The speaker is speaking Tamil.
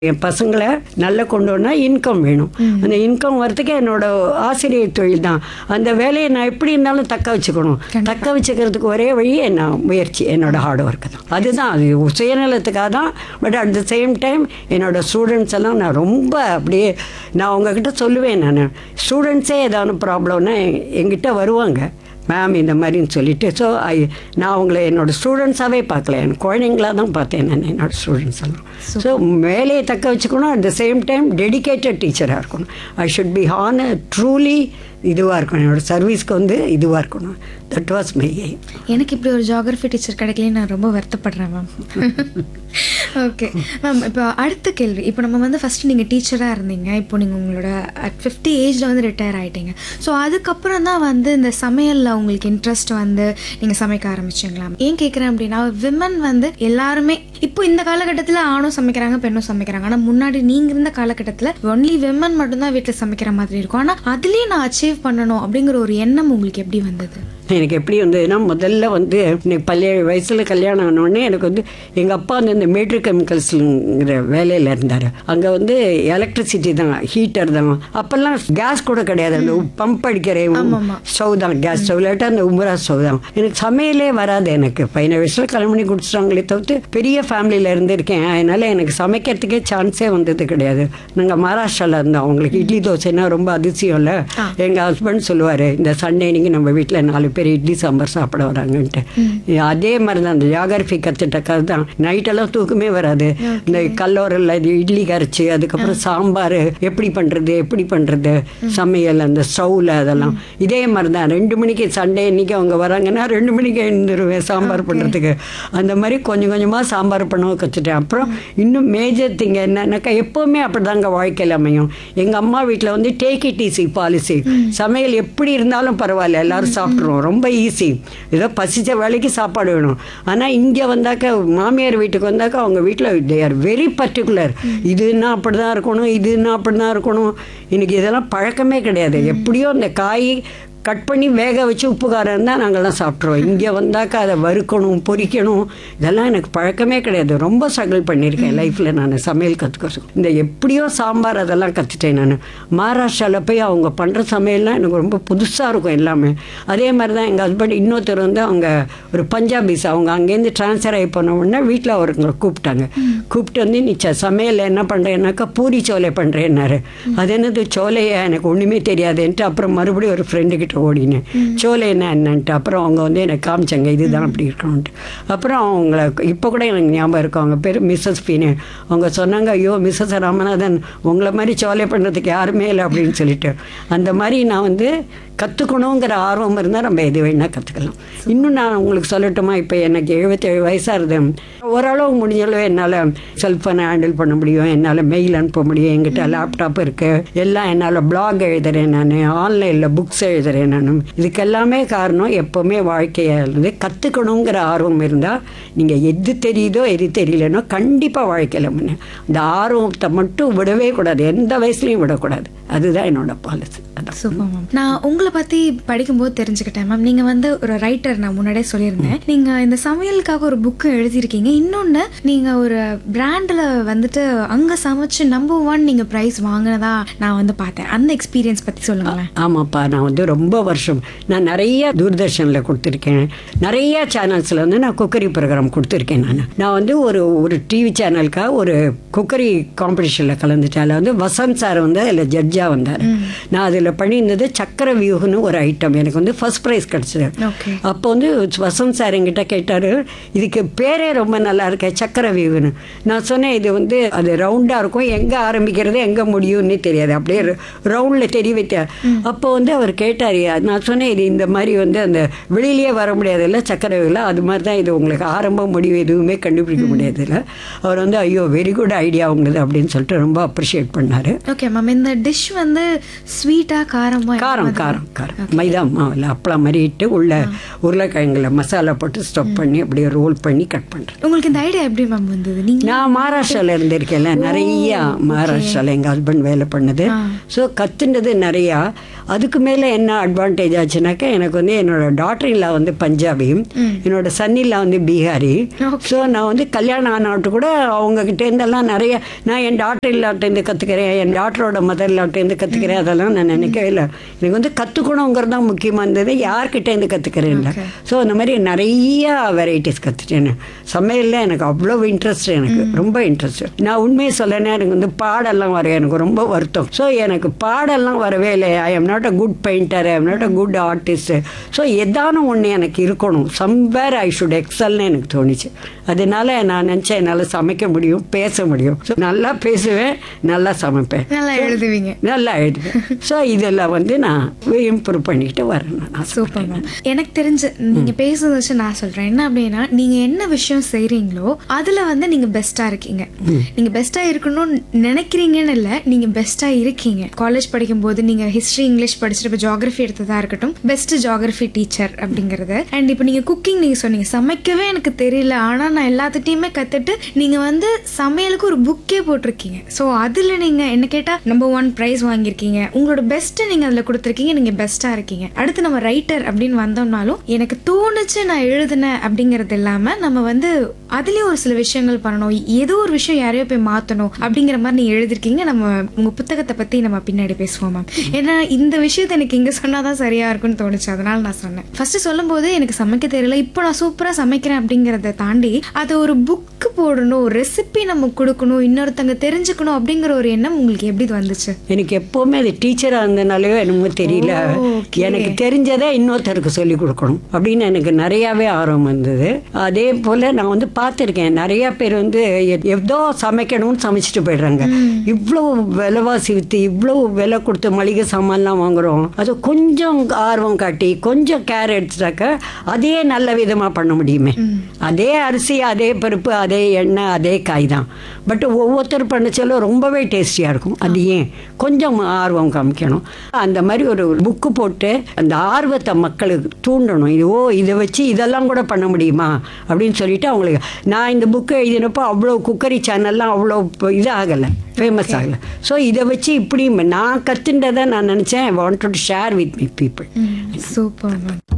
என் பசங்களை நல்ல கொண்டு வரனா இன்கம் வேணும் அந்த இன்கம் வரதுக்கு என்னோட ஆசிரியர் தொழில் தான் அந்த வேலையை நான் எப்படி இருந்தாலும் தக்க வச்சுக்கணும் தக்க வச்சுக்கிறதுக்கு ஒரே வழி என்ன முயற்சி என்னோட ஹார்ட் ஒர்க்கு தான் அதுதான் அது சுயநலத்துக்காக தான் but at the same time என்னோட ஸ்டூடெண்ட்ஸ் எல்லாம் நான் ரொம்ப அப்படியே நான் உங்ககிட்ட சொல்லுவேன் நான் ஸ்டூடெண்ட்ஸே ஏதாவது ப்ராப்ளம்னா எங்கிட்ட வருவாங்க மேம் இந்த மாதிரின்னு சொல்லிட்டு ஸோ ஐ நான் அவங்கள என்னோட ஸ்டூடெண்ட்ஸாகவே பார்க்கல என் குழந்தைங்களாக தான் பார்த்தேன் நான் என்னோட ஸ்டூடெண்ட்ஸ் எல்லாம் ஸோ வேலையை தக்க வச்சுக்கணும் at the same time dedicated டீச்சராக இருக்கணும் ஐ ஷுட் பி ஹான் ட்ரூலி இதுவாக இருக்கணும் என்னோட சர்வீஸ்க்கு வந்து இதுவாக இருக்கணும் தட் வாஸ் மை எய்ம் எனக்கு இப்படி ஒரு ஜியாகிரஃபி டீச்சர் கிடைக்கலன்னு நான் ரொம்ப வருத்தப்படுறேன் மேம் ஓகே மேம் இப்போ அடுத்த கேள்வி இப்போ நம்ம வந்து ஃபஸ்ட்டு நீங்கள் டீச்சராக இருந்தீங்க இப்போ நீங்கள் உங்களோட அட் ஃபிஃப்டி ஏஜில் வந்து ரிட்டையர் ஆகிட்டீங்க ஸோ அதுக்கப்புறம் தான் வந்து இந்த சமையலில் உங்களுக்கு இன்ட்ரெஸ்ட் வந்து நீங்கள் சமைக்க ஆரம்பிச்சிங்களா ஏன் கேட்குறேன் அப்படின்னா விமன் வந்து எல்லாருமே இப்போ இந்த காலகட்டத்தில் ஆணும் சமைக்கிறாங்க பெண்ணும் சமைக்கிறாங்க ஆனால் முன்னாடி நீங்கள் இருந்த காலகட்டத்தில் ஒன்லி விமன் மட்டும்தான் வீட்டில் சமைக்கிற மாதிரி இருக்கும் ஆனால் அதுலேயும் நான் அச்சீவ் பண்ணணும் அப்படிங்கிற ஒரு எண்ணம் உங்களுக்கு எப்படி வந்தது எனக்கு எப்படி வந்ததுன்னா முதல்ல வந்து எனக்கு பள்ளிய வயசில் கல்யாணம் ஆனோடனே எனக்கு வந்து எங்கள் அப்பா வந்து இந்த மேட்ரு கெமிக்கல்ஸுங்கிற வேலையில் இருந்தார் அங்கே வந்து எலக்ட்ரிசிட்டி தான் ஹீட்டர் தான் அப்போல்லாம் கேஸ் கூட கிடையாது அந்த பம்ப் அடிக்கிற ஸ்டவ் தான் கேஸ் ஸ்டவ் இல்லாட்டா அந்த உமரா ஸ்டவ் தான் எனக்கு சமையலே வராது எனக்கு பதினேழு வயசில் கல்யாணம் பண்ணி குடிச்சிட்டாங்களே தவிர்த்து பெரிய ஃபேமிலியில் இருந்திருக்கேன் அதனால் எனக்கு சமைக்கிறதுக்கே சான்ஸே வந்தது கிடையாது நாங்கள் மகாராஷ்டிராவில் இருந்தோம் அவங்களுக்கு இட்லி தோசைன்னா ரொம்ப அதிசயம் இல்லை எங்கள் ஹஸ்பண்ட் சொல்லுவார் இந்த சண்டே இன்னைக்கு நம்ம வீட்டில் நாலு பேர் இட்லி சாம்பார் சாப்பிட வராங்கன்ட்டு அதே மாதிரி தான் அந்த ஜியாகிரஃபி கற்றுட்ட கதை தான் நைட்டெல்லாம் தூக்கமே வராது இந்த கல்லோரில் இது இட்லி கரைச்சி அதுக்கப்புறம் சாம்பார் எப்படி பண்ணுறது எப்படி பண்ணுறது சமையல் அந்த ஸ்டவ்வில் அதெல்லாம் இதே மாதிரி தான் ரெண்டு மணிக்கு சண்டே இன்னைக்கு அவங்க வராங்கன்னா ரெண்டு மணிக்கு எழுந்துருவேன் சாம்பார் பண்ணுறதுக்கு அந்த மாதிரி கொஞ்சம் கொஞ்சமாக சாம்பார் பண்ணவும் கற்றுட்டேன் அப்புறம் இன்னும் மேஜர் திங் என்னன்னாக்கா எப்போவுமே அப்படி தாங்க வாழ்க்கையில் அமையும் எங்கள் அம்மா வீட்டில் வந்து டேக் இட் ஈஸி பாலிசி சமையல் எப்படி இருந்தாலும் பரவாயில்ல எல்லாரும் சாப்பிட்ருவோம் ரொம்ப ஈஸி ஏதோ பசிச்ச வேலைக்கு சாப்பாடு வேணும் ஆனால் இங்கே வந்தாக்க மாமியார் வீட்டுக்கு வந்தாக்க அவங்க வீட்டில் தே ஆர் வெரி பர்டிகுலர் இதுன்னா அப்படி தான் இருக்கணும் இதுன்னா அப்படி தான் இருக்கணும் எனக்கு இதெல்லாம் பழக்கமே கிடையாது எப்படியோ அந்த காய் கட் பண்ணி வேக வச்சு உப்பு காரம் இருந்தால் நாங்கள்லாம் சாப்பிட்ருவோம் இங்கே வந்தாக்கா அதை வறுக்கணும் பொரிக்கணும் இதெல்லாம் எனக்கு பழக்கமே கிடையாது ரொம்ப ஸ்ட்ரகிள் பண்ணியிருக்கேன் லைஃப்பில் நான் சமையல் கற்றுக்க இந்த எப்படியோ சாம்பார் அதெல்லாம் கற்றுட்டேன் நான் மகாராஷ்டிராவில் போய் அவங்க பண்ணுற சமையல்லாம் எனக்கு ரொம்ப புதுசாக இருக்கும் எல்லாமே அதே மாதிரி தான் எங்கள் ஹஸ்பண்ட் இன்னொருத்தர் வந்து அவங்க ஒரு பஞ்சாபிஸ் அவங்க அங்கேருந்து ட்ரான்ஸ்ஃபர் ஆகி போன உடனே வீட்டில் அவருங்களை கூப்பிட்டாங்க கூப்பிட்டு வந்து நீ ச- சமையல் என்ன பண்ணுறேன்னாக்கா பூரி சோலை பண்ணுறேன்னாரு அது என்னது சோலையா எனக்கு ஒன்றுமே தெரியாதுன்ட்டு அப்புறம் மறுபடியும் ஒரு ஃப்ரெண்டு கிட்ட ஓடினேன் சோலை என்ன என்னன்ட்டு அப்புறம் அவங்க வந்து எனக்கு காமிச்சாங்க இதுதான் அப்படி இருக்கணும்ட்டு அப்புறம் அவங்கள இப்போ கூட எனக்கு ஞாபகம் இருக்கும் அவங்க பேர் மிஸ்ஸஸ் பீனு அவங்க சொன்னாங்க ஐயோ மிஸ்ஸஸ் ராமநாதன் உங்களை மாதிரி சோலை பண்ணுறதுக்கு யாருமே இல்லை அப்படின்னு சொல்லிட்டு அந்த மாதிரி நான் வந்து கற்றுக்கணுங்கிற ஆர்வம் இருந்தால் நம்ம எது வேணால் கற்றுக்கலாம் இன்னும் நான் உங்களுக்கு சொல்லட்டுமா இப்போ எனக்கு எழுபத்தேழு வயசாக இருந்தேன் ஓரளவு முடிஞ்சளவு என்னால் செல்ஃபோனை ஹேண்டில் பண்ண முடியும் என்னால் மெயில் அனுப்ப முடியும் என்கிட்ட லேப்டாப் இருக்குது எல்லாம் என்னால் பிளாக் எழுதுறேன் நான் ஆன்லைனில் புக்ஸ் எழுதுறேன் நான் இதுக்கெல்லாமே காரணம் எப்போவுமே வாழ்க்கையில் இருந்து கற்றுக்கணுங்கிற ஆர்வம் இருந்தால் நீங்கள் எது தெரியுதோ எது தெரியலனோ கண்டிப்பாக வாழ்க்கையில் முன்னே இந்த ஆர்வத்தை மட்டும் விடவே கூடாது எந்த வயசுலையும் விடக்கூடாது அதுதான் என்னோட பாலிசி அதான் சூப்பர் மேம் நான் உங்களை பத்தி படிக்கும்போது தெரிஞ்சுக்கிட்டேன் மேம் நீங்க வந்து ஒரு ரைட்டர் நான் முன்னாடியே சொல்லியிருந்தேன் நீங்க இந்த சமையலுக்காக ஒரு புக்கு எழுதியிருக்கீங்க இன்னொன்னு நீங்க ஒரு பிராண்ட்ல வந்துட்டு அங்க சமைச்சு நம்பர் ஒன் நீங்க பிரைஸ் வாங்கினதா நான் வந்து பார்த்தேன் அந்த எக்ஸ்பீரியன்ஸ் பத்தி சொல்லுங்களேன் ஆமாப்பா நான் வந்து ரொம்ப வருஷம் நான் நிறைய தூர்தர்ஷனில் கொடுத்துருக்கேன் நிறைய சேனல்ஸில் வந்து நான் குக்கரி ப்ரோக்ராம் கொடுத்துருக்கேன் நான் நான் வந்து ஒரு ஒரு டிவி சேனலுக்காக ஒரு குக்கரி காம்படிஷனில் கலந்துட்டேன் அதில் வந்து வசந்த் சார் வந்து அதில் ஜட்ஜாக வந்தார் நான் அதில் பண்ணியிருந்தது சக்கர வியூகன்னு ஒரு ஐட்டம் எனக்கு வந்து ஃபர்ஸ்ட் ப்ரைஸ் கிடச்சிது ஓகே அப்போ வந்து வசந்த் சார் என்கிட்ட கேட்டார் இதுக்கு பேரே ரொம்ப நல்லா இருக்கே சக்கர வியூன்னு நான் சொன்னேன் இது வந்து அது ரவுண்டாக இருக்கும் எங்கே ஆரம்பிக்கிறது எங்கே முடியும்னு தெரியாது அப்படியே ரவுண்டில் தெரிய வைத்த அப்போ வந்து அவர் கேட்டார் நான் சொன்னேன் இது இந்த மாதிரி வந்து அந்த வெளியிலேயே வர முடியாதுல்ல சக்கர வியூவில் அது மாதிரி தான் இது உங்களுக்கு ஆரம்பம் முடிவு எதுவுமே கண்டுபிடிக்க முடியாதுல்ல அவர் வந்து ஐயோ வெரி குட் ஐடியா உங்களுது அப்படின்னு சொல்லிட்டு ரொம்ப அப்ரிஷியேட் பண்ணார் ஓகே மேம் இந்த டிஷ் வந்து ஸ்வீட்டா காரமா காரம் காரம் காரம் மைதா மாவில் அப்பளம் மாதிரி இட்டு உள்ள உருளைக்கிழங்குல மசாலா போட்டு ஸ்டப் பண்ணி அப்படியே ரோல் பண்ணி கட் பண்ணுறேன் உங்களுக்கு இந்த ஐடியா எப்படி மேம் வந்தது நீங்க நான் மகாராஷ்டிரால இருந்திருக்கேன்ல நிறைய மகாராஷ்டிரால எங்க ஹஸ்பண்ட் வேலை பண்ணது ஸோ கத்துனது நிறையா அதுக்கு மேல என்ன அட்வான்டேஜ் ஆச்சுனாக்கா எனக்கு வந்து என்னோட டாக்டர் இல்லா வந்து பஞ்சாபி என்னோட சன் இல்லா வந்து பீகாரி ஸோ நான் வந்து கல்யாணம் ஆனாட்டு கூட அவங்க கிட்ட இருந்தெல்லாம் நிறைய நான் என் டாக்டர் இல்லாட்டேருந்து கற்றுக்கிறேன் என் டாக்டரோட மதர் இல்லாட்டேருந்து கற்றுக்கிறேன் அதெல்லாம் நான் நினைக்கவே இல்லை எனக்கு வந்து கற்றுக்கணுங்கிறது தான் முக்கியமாக இருந்தது யார்கிட்ட இருந்து கற்றுக்கிறேன் இல்லை ஸோ அந்த மாதிரி நிறைய வெரைட்டிஸ் கற்றுட்டேன் சமையலில் எனக்கு அவ்வளோ இன்ட்ரெஸ்ட் எனக்கு ரொம்ப இன்ட்ரெஸ்ட் நான் உண்மையை சொல்லனா எனக்கு வந்து பாடெல்லாம் வர எனக்கு ரொம்ப வருத்தம் ஸோ எனக்கு பாடெல்லாம் வரவே இல்லை I am not a good painter I am not a good artist so எதான ஒன்று எனக்கு இருக்கணும் சம்வேர் ஐ ஷுட் எக்ஸல்னு எனக்கு தோணுச்சு அதனால நான் நினச்சேன் என்னால் சமைக்க முடியும் பேச முடியும் ஸோ நல்லா பேசுவேன் நல்லா சமைப்பேன் நல்லா எழுதுவீங்க நல்லா எழுதுவேன் ஸோ இதெல்லாம் வந்து நான் இம்ப்ரூவ் பண்ணிக்கிட்டு வரேன் நான் சூப்பர் மேம் எனக்கு தெரிஞ்ச நீங்க பேசுறத வச்சு நான் சொல்றேன் என்ன அப்படின்னா நீங்க என்ன விஷயம் செய்றீங்களோ அதுல வந்து நீங்க பெஸ்டா இருக்கீங்க நீங்க பெஸ்டா இருக்கணும்னு நினைக்கிறீங்கன்னு இல்ல நீங்க பெஸ்டா இருக்கீங்க காலேஜ் படிக்கும் போது நீங்க ஹிஸ்டரி இங்கிலீஷ் படிச்சுட்டு இப்போ ஜியாகிரபி எடுத்ததா இருக்கட்டும் பெஸ்ட் ஜியாகிரபி டீச்சர் அப்படிங்கறது அண்ட் இப்போ நீங்க குக்கிங் நீங்க சொன்னீங்க சமைக்கவே எனக்கு தெரியல ஆனா நான் எல்லாத்துட்டையுமே கத்துட்டு நீங்க வந்து சமையலுக்கு ஒரு புக்கே போட்டிருக்கீங்க ஸோ அதுல நீங்க என்ன கேட்டா நம்பர் ஒன் ப்ரைஸ் வாங்கியிருக்கீங்க உங்களோட பெஸ்ட்டை நீங்க அதுல கொடுத்துருக்கீங்க நீங்க பெஸ்டா இருக்கீங்க அடுத்து நம்ம ரைட்டர் அப்படின்னு வந்தோம்னாலும் எனக்கு தோணுச்சு நான் எழுதினேன் அப்படிங்கிறது இல்லாம நம்ம வந்து அதுலயும் ஒரு சில விஷயங்கள் பண்ணணும் ஏதோ ஒரு விஷயம் யாரையோ போய் மாத்தணும் அப்படிங்கிற மாதிரி நீங்க எழுதிருக்கீங்க நம்ம உங்க புத்தகத்தை பத்தி நம்ம பின்னாடி பேசுவோம் மேம் ஏன்னா இந்த விஷயத்தை எனக்கு இங்க சொன்னாதான் சரியா இருக்கும்னு தோணுச்சு அதனால நான் சொன்னேன் ஃபர்ஸ்ட் சொல்லும்போது எனக்கு சமைக்க தெரியல இப்போ நான் சூப்பரா சமைக்கிறேன் அப்படிங்கறத தாண்டி அது ஒரு புக்கு போடணும் ரெசிபி நம்ம கொடுக்கணும் இன்னொருத்தங்க தெரிஞ்சுக்கணும் அப்படிங்கிற ஒரு எண்ணம் உங்களுக்கு எப்படி வந்துச்சு எனக்கு எப்போவுமே அது டீச்சராக இருந்தனாலேயோ என்னமோ தெரியல ஓ, okay. எனக்கு தெரிஞ்சதை இன்னொருத்தருக்கு சொல்லி கொடுக்கணும் அப்படின்னு எனக்கு நிறையாவே ஆர்வம் இருந்தது அதே போல் நான் வந்து பார்த்துருக்கேன் நிறைய பேர் வந்து எ- ஏதோ சமைக்கணும்னு சமைச்சிட்டு போயிடுறாங்க இவ்வளோ விலைவாசி விற்று இவ்வளோ விலை கொடுத்து மளிகை சாமான்லாம் வாங்குறோம் அது கொஞ்சம் ஆர்வம் காட்டி கொஞ்சம் கேர் எடுத்துட்டாக்க அதே நல்ல விதமாக பண்ண முடியுமே அதே அரிசி அதே பருப்பு அதே எண்ணெய் அதே காய் தான் பட் ஒவ்வொருத்தர் பண்ணச்சலும் ரொம்பவே டேஸ்டியாக இருக்கும் அது ஏன் கொஞ்சம் ஆர்வம் காமிக்கணும் அந்த மாதிரி ஒரு புக்கு போட்டு அந்த ஆர்வத்தை மக்களுக்கு தூண்டணும் இது ஓ இதை வச்சு இதெல்லாம் கூட பண்ண முடியுமா அப்படின்னு சொல்லிட்டு அவங்களுக்கு நான் இந்த புக்கு எழுதினப்போ அவ்வளோ குக்கரி சேனல்லாம் அவ்வளோ இப்போ இது ஆகலை ஃபேமஸ் ஆகலை ஸோ இதை வச்சு இப்படி நான் கற்றுண்டதை நான் நினச்சேன் want to share with me people super ma'am